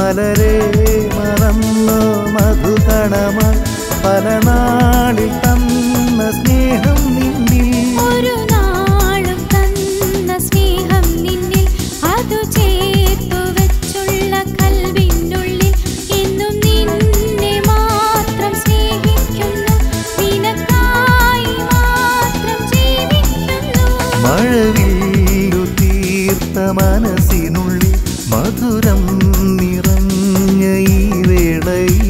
മലരെ മറന്നോ മധുകണമായി പല നാളിൽ തന്ന സ്നേഹം നിന്നിൽ ഒരു നാളും തന്ന സ്നേഹം നിന്നിൽ അതു ചേർത്തു വെച്ചുള്ള കൽവിനുള്ളിൽ ഇന്നും നിന്നെ മാത്രം സ്നേഹിക്കുന്നു നിനക്കായി മാത്രം ജീവിക്കുന്നു മഴവില്ലു തീർത്ത മനസ്സിനുള്ളിൽ മധുരം നിറഞ്ഞ ഈ വേളയിൽ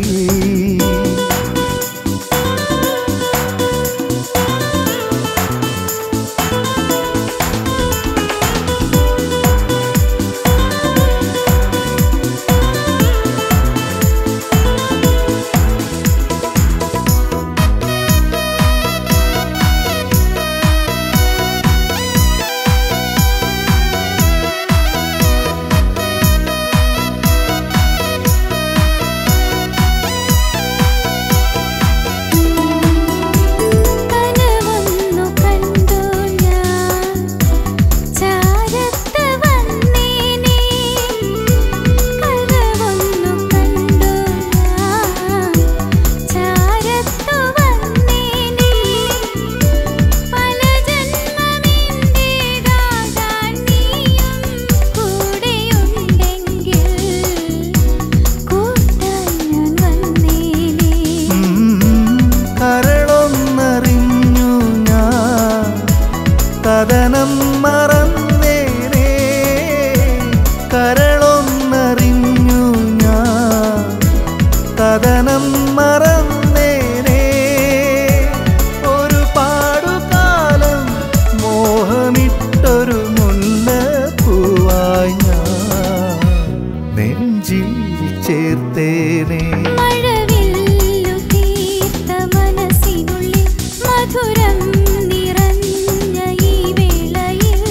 കനവൊന്നു കണ്ടു ഞാൻ ചാരത്ത് വന്നേനെ കനവൊന്നു കണ്ടു ഞാൻ ചാരത്ത് വന്നേനെ പല ജന്മമെന്റേതാകാൻ നീയും കൂടെയുണ്ടെങ്കിൽ കൂട്ടാൻ ഞാൻ വന്നേനെ കരളൊന്നറിഞ്ഞു ഞാൻ കഥനം മറന്നേനെ കരളൊന്നറിഞ്ഞു ഞാൻ കഥനം മറന്നേനെ ഒരു പാടുകാലം മോഹമിട്ടൊരു മുല്ലപ്പൂവായി ഞാൻ നെഞ്ചിൽ ചേർത്തേനേ മഴവില്ലു തീർത്ത മനസ്സിനുള്ളിൽ മധുരം നിറഞ്ഞ ഈ വേളയിൽ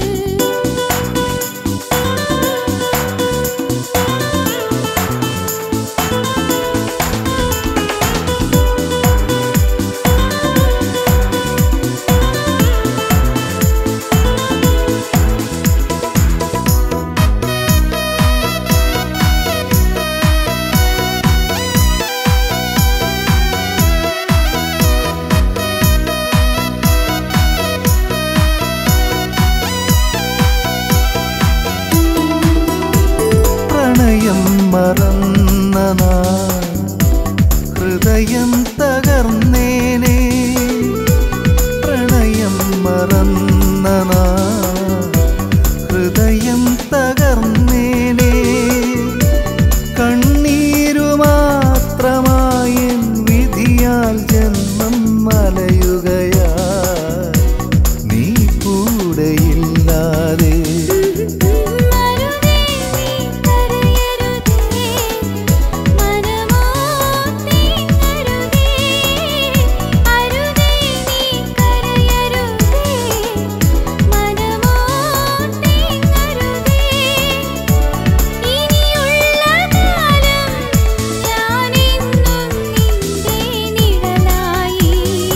പ്രണയം മറന്ന നാൾ ഹൃദയം തകർന്നേനെ പ്രണയം മറന്ന നാൾ ഹൃദയം തകർന്നേനെ കണ്ണീരു മാത്രമായ വിധിയാൽ ജന്മം മലയുകയാ നീ കൂടെയില്ലാതെ മരുതേ നീ കരയരുതേ മനമോ തീങ്ങരുതേ അരുതേ നീ കരയരുതേ മനമോ തീങ്ങരുതേ ഇനിയുള്ള കാലം ഞാനെന്നും നിന്റെ നിഴലായി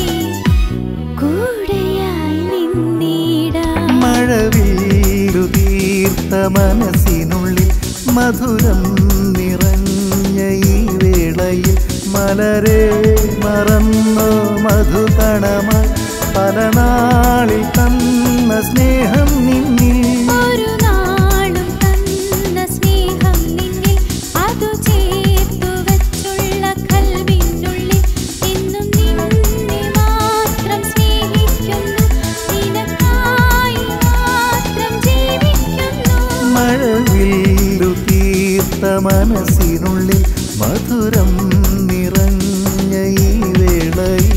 കൂടെയായി നിന്നിടാം മഴവില്ലു തീർത്ത മനസ്സിനുള്ളിൽ മധുരം നിറഞ്ഞ ഈ വേളയിൽ മലരെ മറന്നോ മധുകണമായി പല നാളിൽ തന്ന സ്നേഹം നിന്നിൽ ഒരു നാളും തന്ന സ്നേഹം നിന്നിൽ അതു ചേർത്തു വെച്ചുള്ള കൽവിനുള്ളിൽ ഇന്നും നിന്നെ മാത്രം സ്നേഹിക്കുന്നു നിനക്കായി മാത്രം ജീവിക്കുന്നു മഴവില്ലു തീർത്ത മനസ്സിനുള്ളിൽ മധുരം നിറഞ്ഞ ഈ വേളയിൽ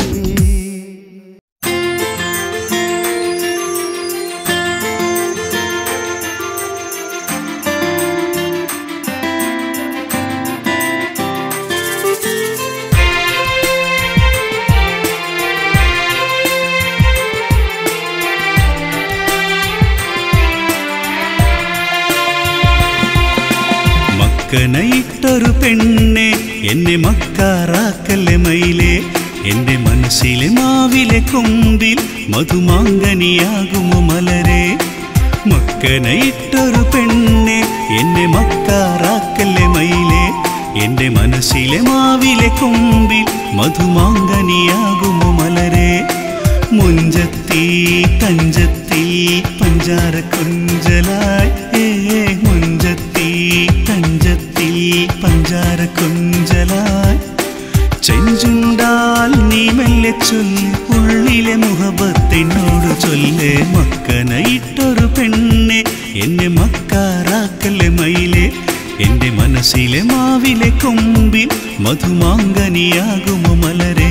മക്കനയിട്ടൊരു പെണ്ണെ എന്നെ മക്കാറാക്കല്ലേ മയിലേ എന്റെ മനസ്സിലെ മാവിലെ കൊമ്പിൽ മധുമാങ്കനിയാകുമോ മലരെ മക്കനയിട്ടൊരു പെണ്ണെ എന്നെ മക്കാറാക്ക മക്കാറാക്കല്ലേ മയിലേ എന്റെ മനസ്സിലെ മാവിലെ കൊമ്പിൽ മധുമാങ്കനിയാകുമോ മലരെ മുഞ്ചത്തി തഞ്ചത്തി പഞ്ചാര കൊഞ്ചലായി ഏ മുഞ്ചത്തി തഞ്ചത്തി പഞ്ചാര കൊഞ്ചലായി ചെഞ്ചുണ്ടാൽ നീ മെല്ലെ ചൊല്ല് ഉള്ളിലെ മുഹബത്തിനോട് ചൊല്ല് മക്കനയിട്ടൊരു പെണ്ണെ എന്നെ മക്കാറാക്കല്ലേ മയിലെ എന്റെ മനസ്സിലെ മാവിലെ കൊമ്പിൽ മധുമാങ്കനിയാകുമോ മലരേ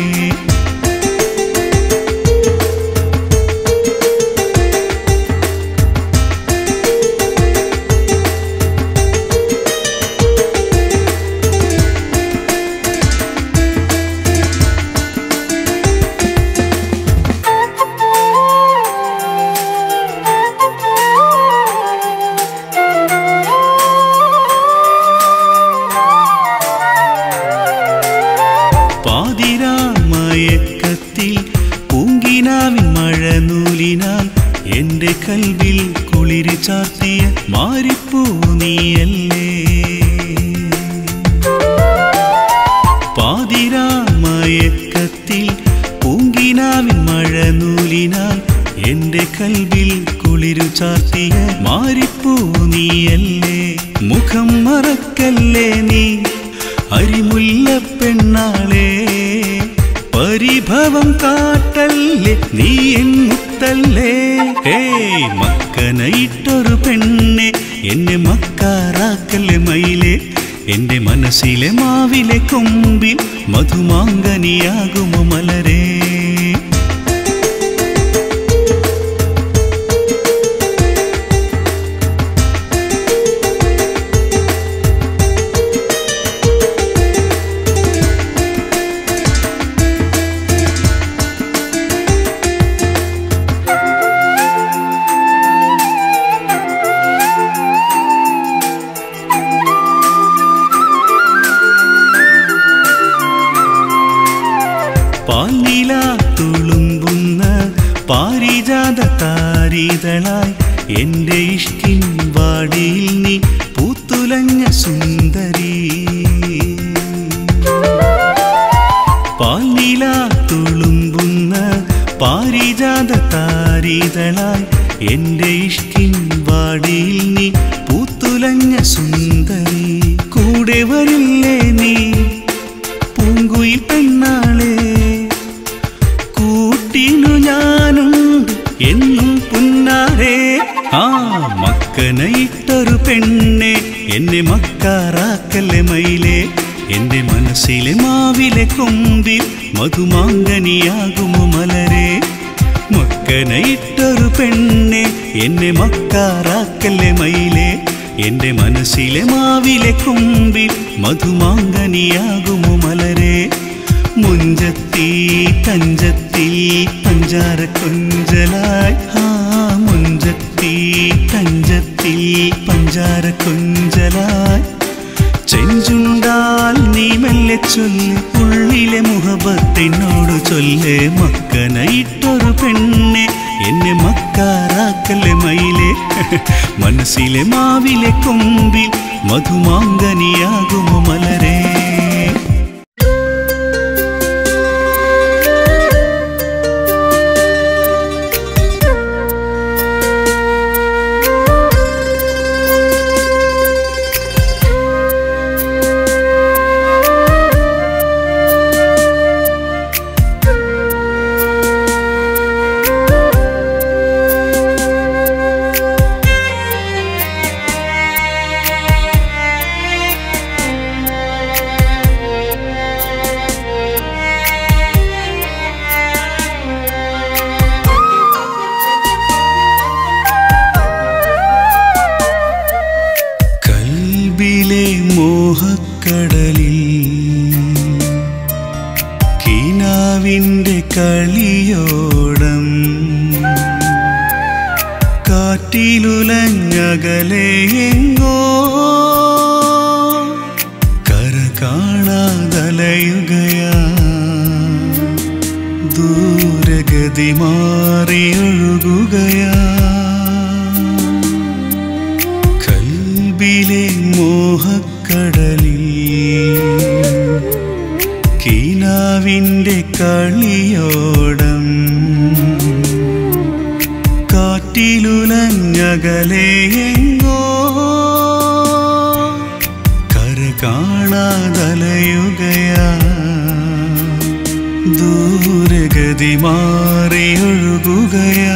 പാതിരാമയക്കത്തിൽ പൂങ്കിനാവിൻ മഴനൂലിനാൽ എന്റെ കൽവിൽ കുളിരി ചാർത്തിയ മാറിപ്പൂ നീയല്ലേ പാതിരാമയക്കത്തിൽ പൂങ്കിനാവിൻ മഴനൂലിനാൽ എന്റെ കൽവിൽ കുളിരു ചാർത്തിയ മാറിപ്പൂ നീയല്ലേ മുഖം മറക്കല്ലേ നീ അരിമുല്ല പെണ്ണാളേ പരിഭവം കാട്ടല്ലേ നീ എന്നുത്തല്ലേ ഏയ് മക്കനയിട്ടൊരു പെണ്ണെ എന്നെ മക്കാറാക്കല്ലേ മയിലെ എന്റെ മനസ്സിലെ മാവിലെ കൊമ്പിൽ മധുമാങ്കനിയാകുമോ മലരേ പാലില തുളുമ്പുന്ന പാരിജാത താരിതളായി എന്റെ ഇഷ്കിൻ വാടിയിൽ നീ പൂത്തുലഞ്ഞ സുന്ദരി പാലില തുളുമ്പുന്ന പാരിജാത താരിതളായി എന്റെ ഇഷ്കിൻ വാടിയിൽ നീ പൂത്തുലഞ്ഞ സുന്ദരി കൂടെ വരില്ലേ നീ പൂങ്കുയിൽ പെണ്ണാളെ കൂട്ടിനു ഞാനുണ്ട് എന്നും പുന്നാരേ ആ മക്കനയിട്ടൊരു പെണ്ണെ എന്നെ മക്കാറാക്കല്ലേ മയിലേ എന്റെ മനസ്സിലെ മാവിലെ കൊമ്പിൽ മധുമാങ്കനിയാകുമോ മലരെ മക്കനയിട്ടൊരു പെണ്ണെ എന്നെ മക്കാറാക്കല്ലേ മയിലേ എന്റെ മനസ്സിലെ മാവിലെ കൊമ്പിൽ മധുമാങ്കനിയാകുമോ മലരെ മുഞ്ചത്തി തഞ്ചത്തി പഞ്ചാര കൊഞ്ചലായി ആ മുഞ്ചത്തി തഞ്ചത്തി പഞ്ചാര കൊഞ്ചലായി ചെഞ്ചുണ്ടാൽ നീ മെല്ലെ ചൊല്ല് ഉള്ളിലെ മുഹബത്തിനോട് ചൊല്ല് മക്കനയിട്ടൊരു പെണ്ണെ എന്നെ മക്കാറാക്കല്ലേ മയിലെ മനസ്സിലെ മാവിലെ കൊമ്പിൽ മധുമാങ്കനിയാകുമോ മലരേ കൽബിലെ മോഹക്കടലിൽ കിനാവിൻ്റെ കളിയോടം കാറ്റിലുലഞ്ഞകലെ എങ്ങോ കര കാണാതലയുകയാ ദൂരഗതി മാറിയൊഴുകുകയാ കൽബിലെ മോഹക്കടലിൽ കീനാവിൻ്റെ കളിയോടം കാറ്റിലുലഞ്ഞകലെയെങ്ങോ കര കാണാതലയുകയാ ദൂരഗതി മാറിയൊഴുകുകയാ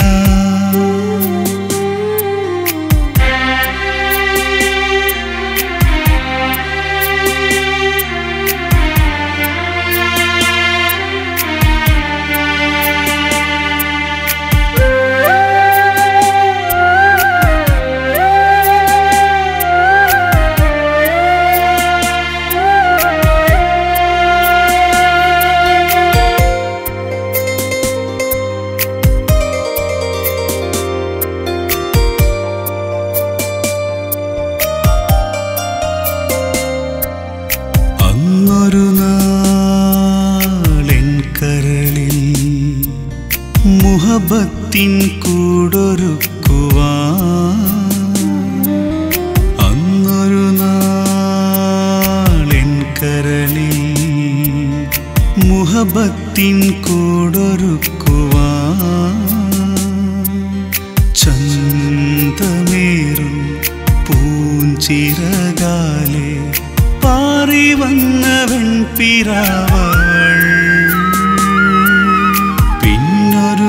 അന്നൊരു നാളെൻ കരളിൽ മുഹബത്തിൻ കൂടൊരുക്കുവാ അന്നൊരു നാളെൻ കരളിൽ മുഹബത്തിൻ കൂടൊരുക്കുവാ ചന്തമേറും പൂഞ്ചിറകാലെ പാറി വന്നവൻ പിറാവൾ പിന്നൊരു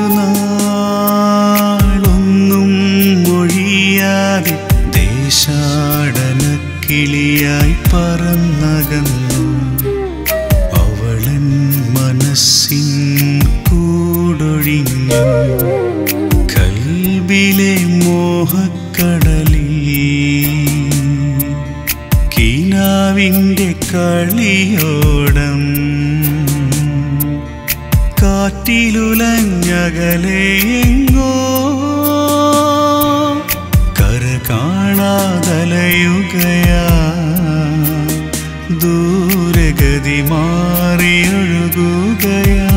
നാളൊന്നും മൊഴിയാതെ ദേശാടന കിളിയായി പറന്നകന്നു അവളൻ മനസ്സിൻ കൂടൊഴിഞ്ഞു കൽബിലെ മോഹക്കടലിൽ കീനാവിൻ്റെ കളിയോടം കാറ്റിലുലഞ്ഞകലെയെങ്ങോ കര കാണാതലയുകയാ ദൂരഗതി മാറിയൊഴുകുകയാ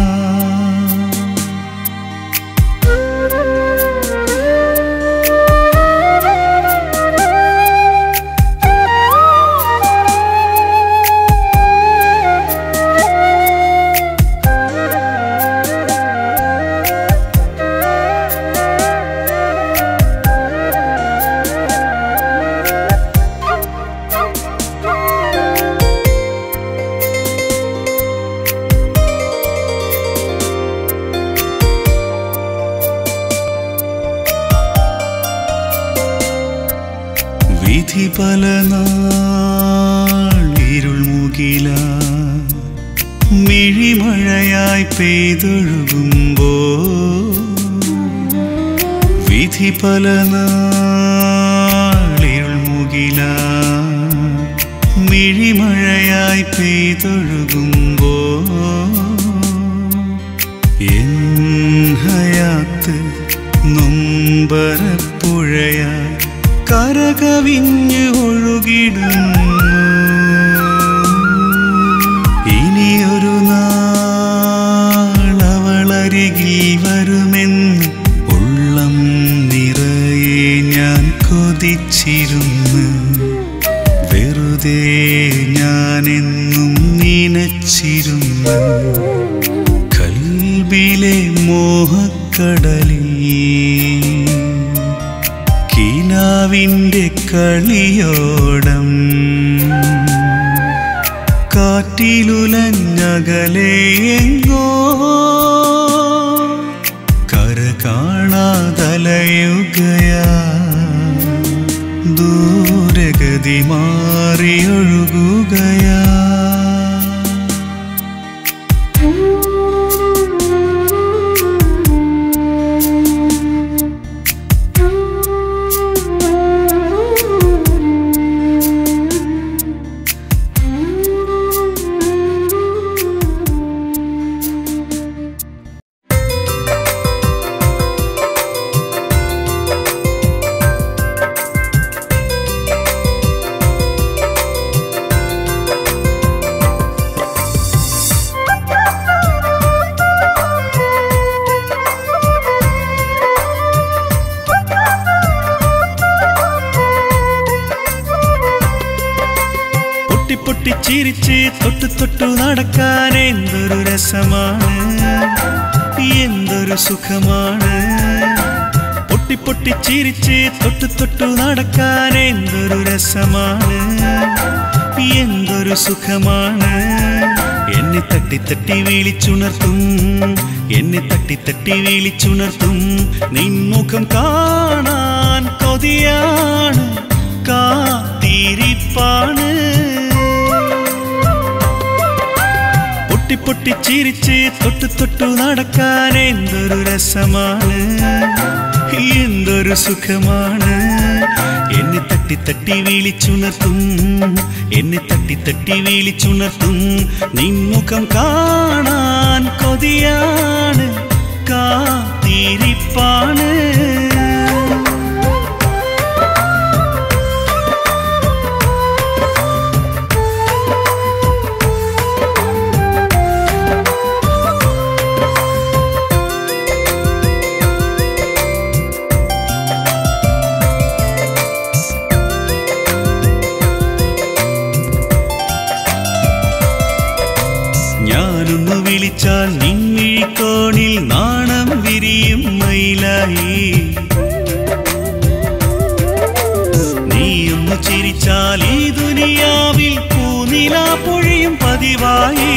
വിധി പല നാളിരുൾ മുകില മിഴിമഴയായി പെയ്തൊഴുകുമ്പോ വിധി പല നാളിരുൾ മുകില മിഴിമഴയായി പെയ്തൊഴുകുമ്പോ എൻ ഹയാത്ത് നൊമ്പരപ്പുഴയായി കരകവിഞ്ഞ് ഒഴുകിടുന്നു ഇനിയൊരു നാളവളരികിൽ വരുമെന്ന് ഉള്ളം നിറയെ ഞാൻ കൊതിച്ചിരുന്നു വെറുതെ ഞാനെന്നും നനച്ചിരുന്നു കൽബിലെ മോഹക്കടലിൽ കീനാവിൻ്റെ കളിയോടം കാറ്റിലുലഞ്ഞകലെയെങ്ങോ കര കാണാതലയുകയാ ദൂരഗതി മാറിയൊഴുകുകയാ ും പൊട്ടി പൊട്ടി ചിരിച്ച് തൊട്ടു തൊട്ടു നടക്കാൻ എന്തൊരു രസമാണ് എന്തൊരു സുഖമാണ് പൊട്ടി പൊട്ടി ചിരിച്ച് തൊട്ടു തൊട്ടു നടക്കാൻ എന്തൊരു രസമാണ് എന്തൊരു സുഖമാണ് എന്നെ തട്ടി തട്ടി വിളിച്ചുണർത്തും എന്നെ തട്ടി തട്ടി വിളിച്ചുണർത്തും നിൻമുഖം കാണാൻ കൊതിയാണ് കാത്തിരിപ്പാണ് പൊട്ടി പൊട്ടി ചിരിച്ച് തൊട്ടു തൊട്ടു നടക്കാൻ എന്തൊരു രസമാണ് എന്തൊരു സുഖമാണ് എന്നെ തട്ടി തട്ടി വിളിച്ചുണർത്തും എന്നെ തട്ടി തട്ടി വിളിച്ചുണർത്തും നിൻമുഖം കാണാൻ കൊതിയാണ് കാത്തിരിപ്പാണ് ഞാനൊന്നു വിളിച്ചാൽ നിൻമിഴിക്കോണിൽ നാണം വിരിയും മയിലായി നീയൊന്നു ചിരിച്ചാൽ ഈ ദുനിയാവിൽ പൂനില പൊഴിയും പതിവായി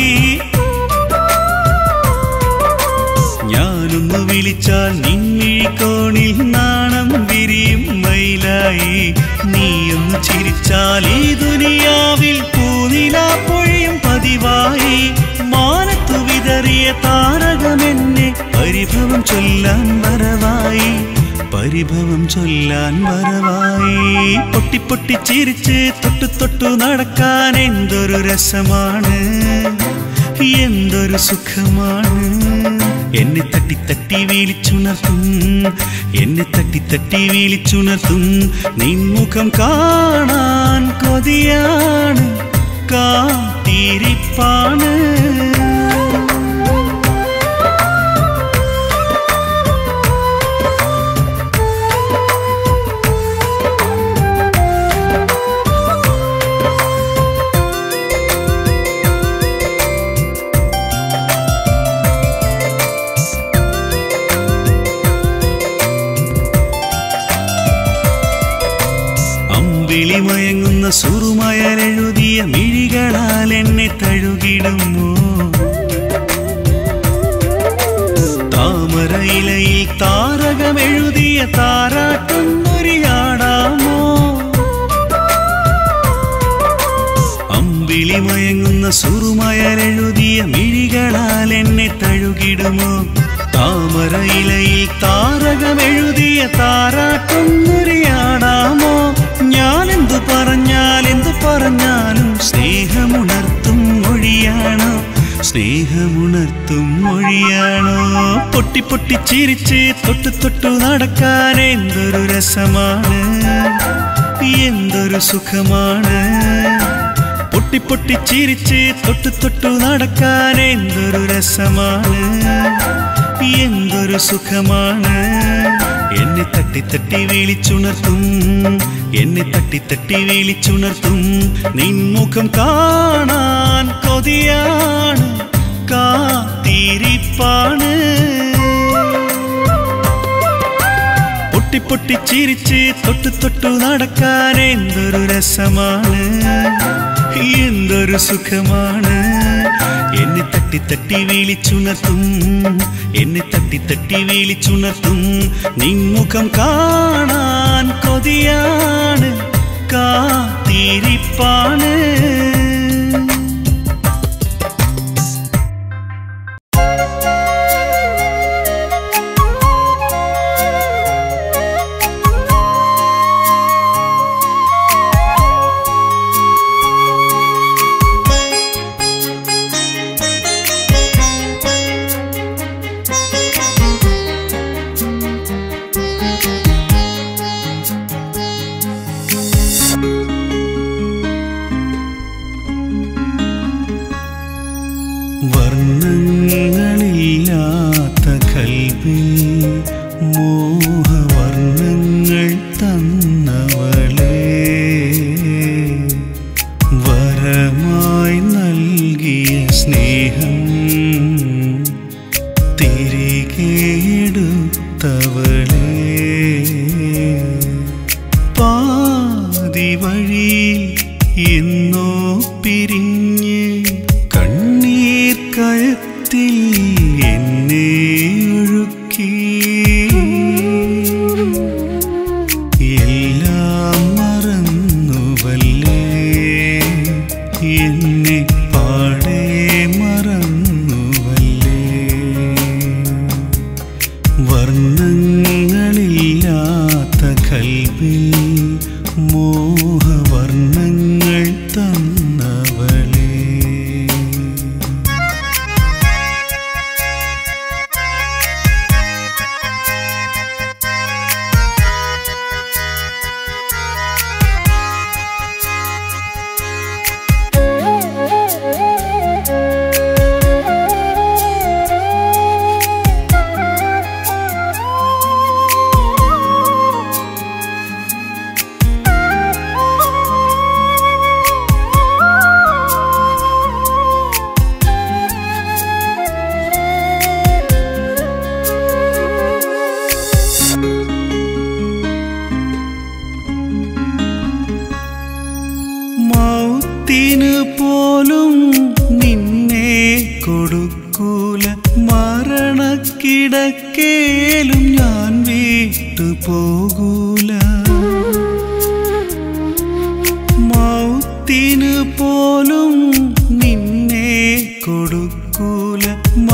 ഞാനൊന്നു വിളിച്ചാൽ നിൻമിഴിക്കോണിൽ നാണം വിരിയും മയിലായി നീയൊന്നു ചിരിച്ചാൽ ഈ ദുനിയാവിൽ പൂനില പൊഴിയും പതിവായി മാനത്തു വിതറിയ താരകമെന്നെ പരിഭവം ചൊല്ലാൻ വരവായി പരിഭവം ചൊല്ലാൻ വരവായി പൊട്ടി പൊട്ടി ചിരിച്ച് തൊട്ടു തൊട്ടു നടക്കാൻ എന്തൊരു രസമാണ് എന്തൊരു സുഖമാണ് എന്നെ തട്ടി തട്ടി വിളിച്ചുണർത്തും എന്നെ തട്ടി തട്ടി വിളിച്ചുണർത്തും നിൻമുഖം കാണാൻ കൊതിയാണ് കാത്തിരിപ്പാണ് അമ്പിളി മയങ്ങുന്ന സുറുമയലെഴുതിയ മിഴികളാൽ എന്നെ തഴുകിടുമോ താമരയിലയിൽ താരകമെഴുതിയ താരാട്ടുന്നൊരിയാടാമോ അമ്പിളി മയങ്ങുന്ന സുറുമയലെഴുതിയ മിഴികളാൽ എന്നെ തഴുകിടുമോ താമരയിലയിൽ താരകമെഴുതിയ താരാട്ടുന്നൊരിയാടാമോ ഞാൻ എന്തു പറഞ്ഞാൽ എന്തു പറഞ്ഞാലും സ്നേഹമുണർത്തും മൊഴിയാണോ സ്നേഹമുണർത്തും മൊഴിയാണോ പൊട്ടി പൊട്ടി ചിരിച്ച് തൊട്ടു തൊട്ടു നടക്കാൻ എന്തൊരു രസമാണ് എന്തൊരു സുഖമാണ് പൊട്ടി പൊട്ടി ചിരിച്ച് തൊട്ടു തൊട്ടു നടക്കാൻ എന്തൊരു രസമാണ് എന്തൊരു സുഖമാണ് എന്നെ തട്ടി തട്ടി വിളിച്ചുണർത്തും എന്നെ തട്ടി തട്ടി വിളിച്ചുണർത്തും നിൻമുഖം കാണാൻ കൊതിയാണ് കാത്തിരിപ്പാണ് പൊട്ടി പൊട്ടി ചിരിച്ച് തൊട്ടു തൊട്ടു നടക്കാൻ എന്തൊരു രസമാണ് എന്തൊരു സുഖമാണ് എന്നെ തട്ടി തട്ടി വിളിച്ചുണർത്തും എന്നെ തട്ടി തട്ടി വിളിച്ചുണർത്തും നിൻമുഖം കാണാൻ കൊതിയാണ് കാത്തിരിപ്പാണ് വർണ്ണങ്ങളില്ലാത്ത കൽവിൽ മോഹവർണ്ണങ്ങൾ തന്നവളേ വരമൊഴിയാത്ത വഴി എന്നോ പിരിഞ്ഞ് കണ്ണീർ കയത്തിൽ എന്നെ ഒഴുക്കി എല്ലാം മറന്നുവല്ലേ എന്നെ പാടെ മറന്നുവല്ലേ വർണ്ണങ്ങളില്ലാത്ത കൽവിൽ മോഹവർണ്ണങ്ങൾ തന്നവളേ മൗത്തിന് പോലും നിന്നെ കൊടുക്കൂല മരണക്കിടക്കേലും ഞാൻ വീട്ടു പോകൂല മൗത്തിന് പോലും നിന്നെ കൊടുക്കൂല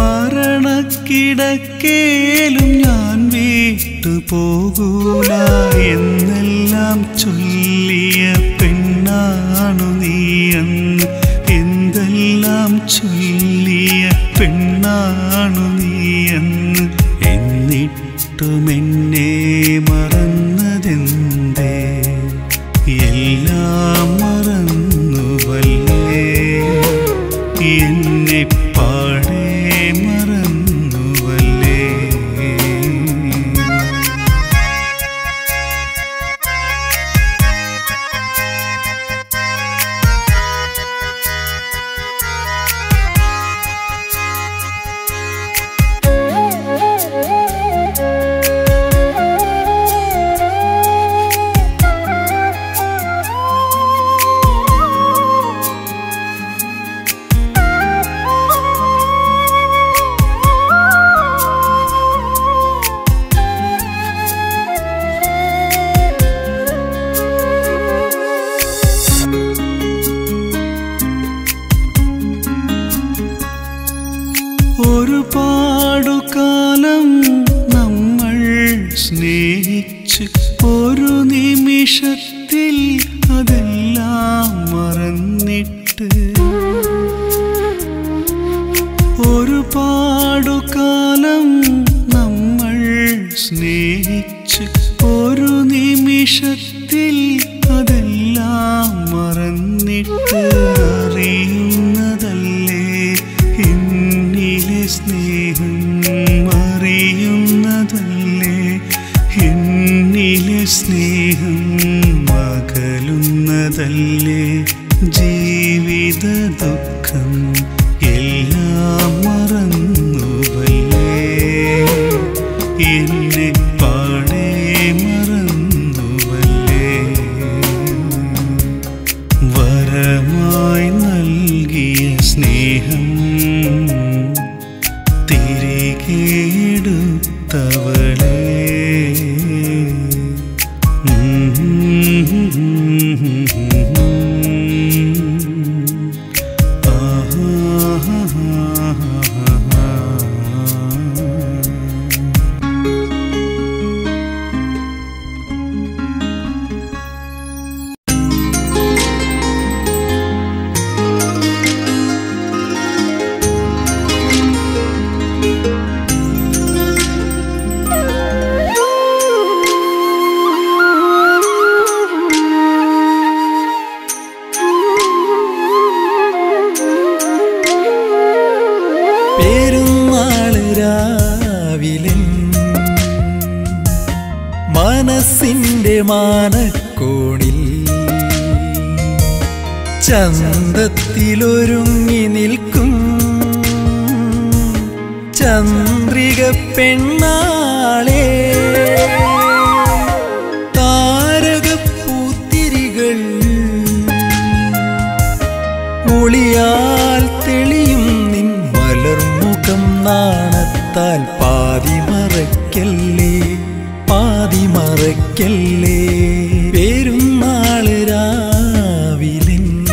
മരണക്കിടക്കേലും ഞാൻ വീട്ടു പോകൂല എന്നെല്ലാം ചൊല്ലിയ പെണ്ണാണു നീയെന്ന് എന്തെല്ലാം ചൊല്ലിയ പെണ്ണാണു നീയെന്ന് എന്നിട്ടും എന്നെ മറന്നതെന്തേ എല്ലാം മറന്നുവല്ലേ എന്നെ പാടെ മറന്നുവല്ലേ ഒരുപാടു കാലം നമ്മൾ സ്നേഹിച്ച് ഒരു നിമിഷത്തിൽ അതെല്ലാം മറന്നിട്ട് ഒരുപാടു കാലം നമ്മൾ സ്നേഹിച്ച് ഒരു നിമിഷത്തിൽ അതെല്ലാം മറന്നിട്ട് അറിയുന്നതല്ലേ എന്നിലെ സ്നേഹം അറിയുന്നതല്ലേ എന്നിലെ സ്നേഹം മകലുന്നതല്ലേ ജീവിത ദുഃഖം എല്ലാം മറന്നുവല്ലേ എന്നെ പാടെ മറന്നുവല്ലേ വരമായി നൽകിയ സ്നേഹം തിരികെ എടുത്തവളേ ആഹാ പെരുന്നാള് രാവിലെ മനസ്സിന്റെ മാനക്കോണിൽ ചന്തത്തിലൊരുങ്ങി നിൽക്കും ചന്ദ്രിക പെണ്ണാളെ താരകപ്പൂത്തിരികൾ ഒളിയാൽ തെളിയും നിൻ മലർമുഖം നാണത്താൽ പാതി മറയ്ക്കല്ലേ പാതി മറയ്ക്കല്ലേ പെരുന്നാള് രാവിലെ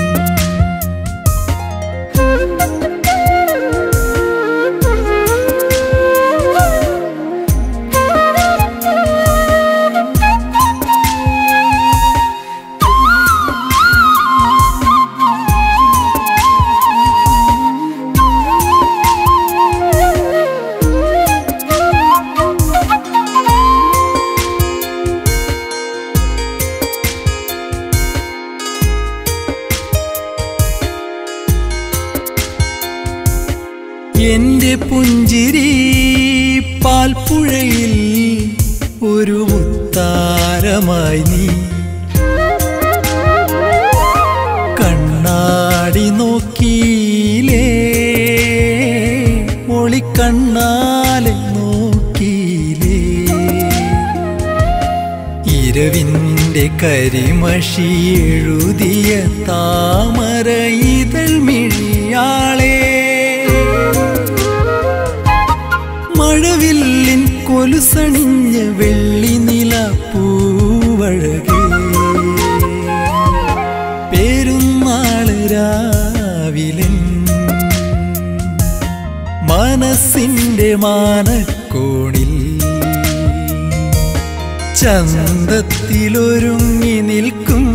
എന്റെ പുഞ്ചിരി പാൽപ്പുഴയിൽ ഒരു മുത്താരമായി നീ കണ്ണാടി നോക്കിയിലേ ഒളിക്കണ്ണാലെ നോക്കിയിലേ ഇരവിന്റെ കരിമഷി എഴുതിയ താമര ഇതൾ മിഴിയാളേ മഴവില്ലിൻ കൊലുസണിഞ്ഞ വെള്ളി നില പൂവഴകേ പെരുന്നാള് രാവിലെ മനസ്സിന്റെ മാനക്കോണിൽ ചന്തത്തിലൊരുങ്ങി നിൽക്കും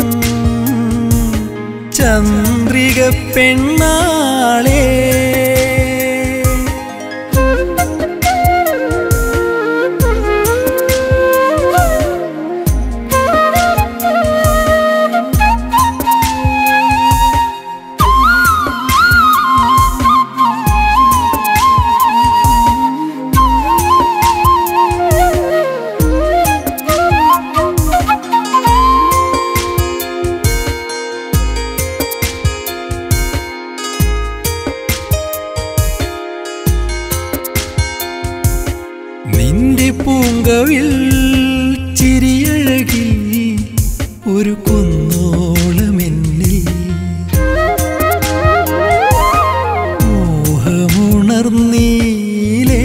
ചന്ദ്രിക പെണ്ണാളേ നിന്റെ പൂങ്കവിൽ ചിരിയഴകിൽ ഒരു കുന്നോളമെന്നിൽ മോഹമുണർന്നീലേ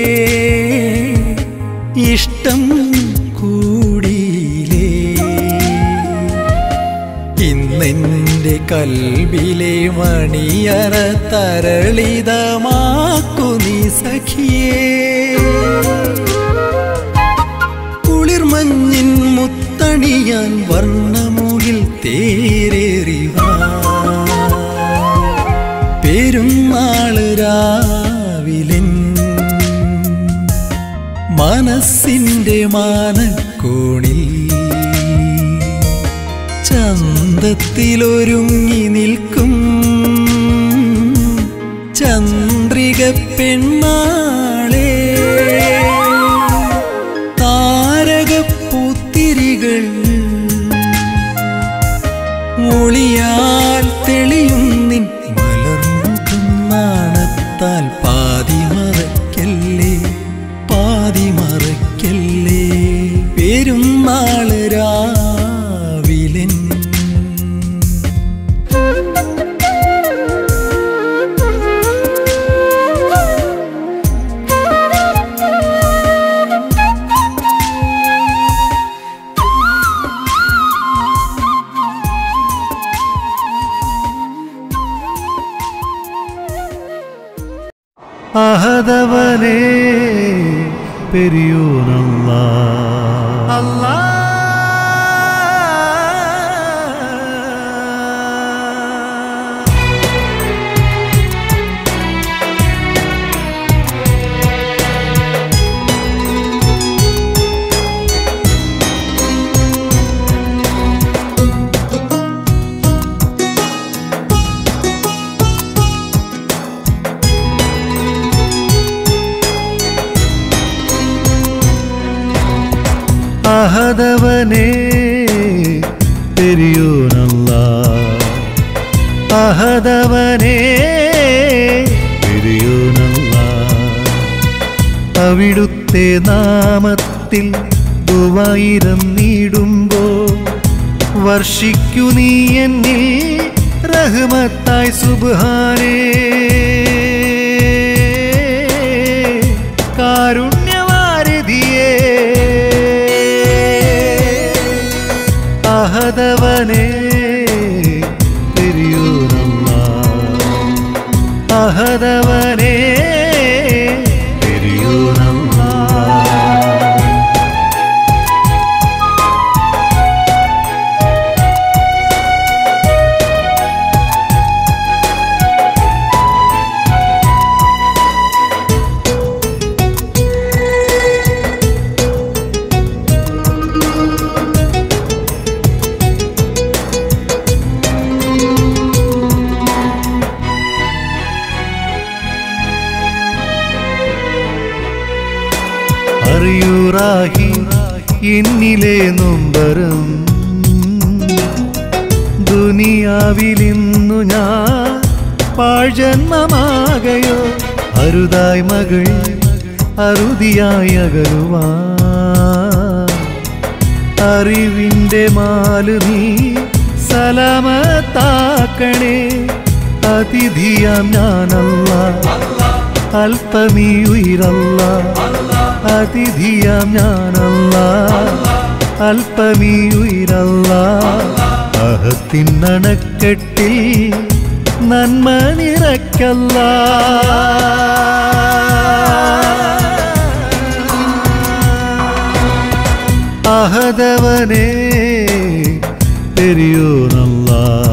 ഇഷ്ടം കൂടിയിലേ ഇന്നെന്റെ കൽബിലെ മണിയറ തരളിതമാക്കു നീ സഖിയേ കുളിർമഞ്ഞിൻ മുത്തണിയാൻ വർണ്ണമുകിൽ തേരേറിവാ പെരുന്നാള് രാവിലെ മനസ്സിന്റെ മാനക്കോണിൽ ചന്തത്തിലൊരുങ്ങി നിൽക്കും ചന്ദ്രിക പെണ്ണാളേ താരകപ്പൂത്തിരികൾ ഒളിയാൽ തെളിയും നിൻ മലർമുഖം നാണത്താൽ പാതി മറയ്ക്കല്ലേ പാതി മറയ്ക്കല്ലേ പെരുന്നാള് രാവിലെ അഹദവനേ പെരിയൂനല്ല അഹദവനേ പെരിയൂനല്ല അഹദവനേ പെരിയൂനല്ല അവിടുത്തെ നാമത്തിൽ ദുവായിരം നീടുമ്പോ വർഷിക്കു നീ എന്നിൽ റഹ്മത്തായി സുബ്ഹാനേ കാരുണ്യവാരിധിയേ അഹദവനേ പെരിയൂരല്ല അഹദവനേ പെരിയൂരല്ല അറിയൂറാഹി എന്നിലെ നൊമ്പരം ദുനിയാവിലിന്നു ഞാൻ പാഴ്ജന്മമാകയോ അരുതായി മകൾ അറുതിയായി അകലുവാ അറിവിൻ്റെ മാലു നീ സലാമത്താക്കണേ അതിഥിയാം ഞാനല്ല അല്പമീ ഉയരല്ല അതിഥിയാം ഞാനല്ല അല്പമീ ഉയരല്ല അഹത്തിനണക്കെട്ടിൽ നന്മ നിറയ്ക്കല്ല അഹദവനേ പെരിയോനല്ല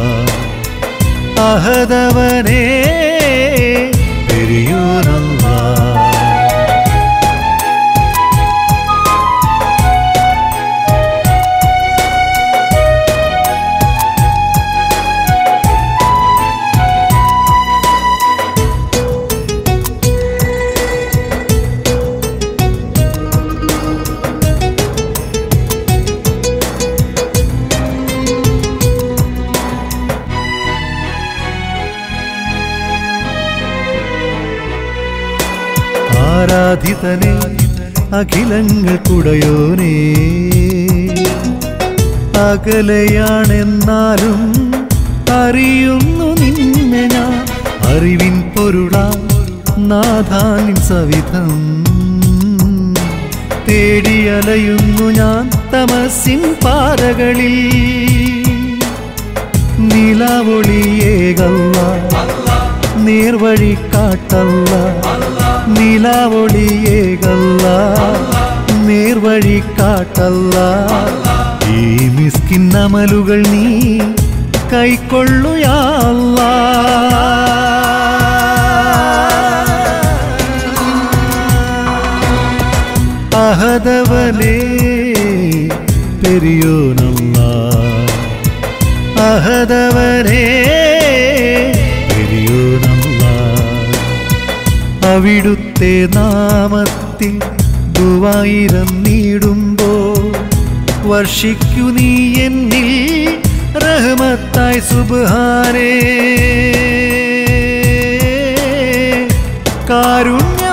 അഹദവനേ പെരിയോനല്ല ആരാധിതനെ അഖിലങ്ങൾക്കുടയോനേ അകലെയാണെന്നാലും അറിയുന്നു നിന്നെ ഞാൻ അറിവിൻ പൊരുളാ നാഥാനിൻ സവിധം തേടിയലയുന്നു ഞാൻ തമസിൻ പാതകളിൽ നിലവൊളിയേകല്ല നേർവഴി കാട്ടല്ല നിലവൊളിയേകല്ല നേർവഴി കാട്ടല്ല ഈ മിസ്കിൻ അമലുകൾ നീ കൈക്കൊള്ളുയാല്ല അഹദവനേ പെരിയോനല്ല അഹദവനേ പെരിയോനല്ല അവിടുത്തെ നാമത്തിൽ ദുവായിരം നീടുമ്പോ വർഷിക്കു നീ എന്നിൽ റഹ്മത്തായി സുബ്ഹാനേ കാരുണ്യ